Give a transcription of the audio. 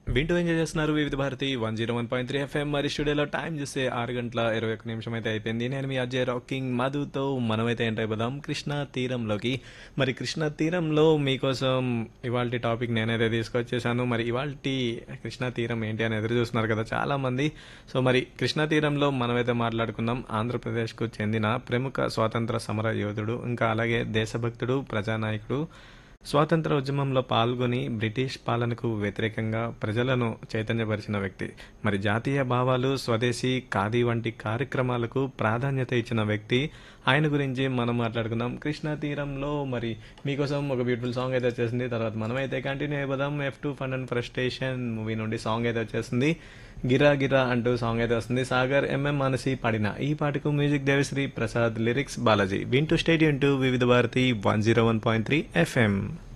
వింటూ ఎంజాయ్ చేస్తున్నారు Vividh Bharati one zero one point three FM మరి స్టూడియోలో టైం చూస్తే ఆరు గంటల ఇరవై ఒక్క నిమిషం అయితే అయిపోయింది నేను మీ అజయ్ రాకింగ్ మధుతో మనమైతే ఎంటర్ అయిపోదాం కృష్ణా తీరంలోకి మరి కృష్ణా తీరంలో మీకోసం ఇవాళ టాపిక్ నేనైతే తీసుకొచ్చేసాను మరి ఇవాళ కృష్ణా తీరం ఏంటి అని ఎదురు చూస్తున్నారు కదా చాలా మంది సో మరి కృష్ణా తీరంలో మనమైతే మాట్లాడుకుందాం ఆంధ్రప్రదేశ్కు చెందిన ప్రముఖ స్వాతంత్ర సమర యోధుడు ఇంకా అలాగే దేశభక్తుడు ప్రజానాయకుడు స్వాతంత్ర ఉద్యమంలో పాల్గొని బ్రిటిష్ పాలనకు వ్యతిరేకంగా ప్రజలను చైతన్యపరిచిన వ్యక్తి మరి జాతీయ భావాలు స్వదేశీ ఖాదీ వంటి కార్యక్రమాలకు ప్రాధాన్యత ఇచ్చిన వ్యక్తి ఆయన గురించి మనం మాట్లాడుకుందాం కృష్ణా తీరంలో మరి మీకోసం ఒక బ్యూటిఫుల్ సాంగ్ అయితే వచ్చేసింది తర్వాత మనమైతే కంటిన్యూ అయిపోదాం F two fun and frustration movie నుండి సాంగ్ అయితే వచ్చేసింది గిరా గిరా అంటూ సాంగ్ అయితే వస్తుంది సాగర్ ఎంఎం మానసి పాడిన ఈ పాటకు మ్యూజిక్ దేవిశ్రీ ప్రసాద్ లిరిక్స్ బాలాజీ వింటూ stay tuned to Vividh Bharati one zero one point three FM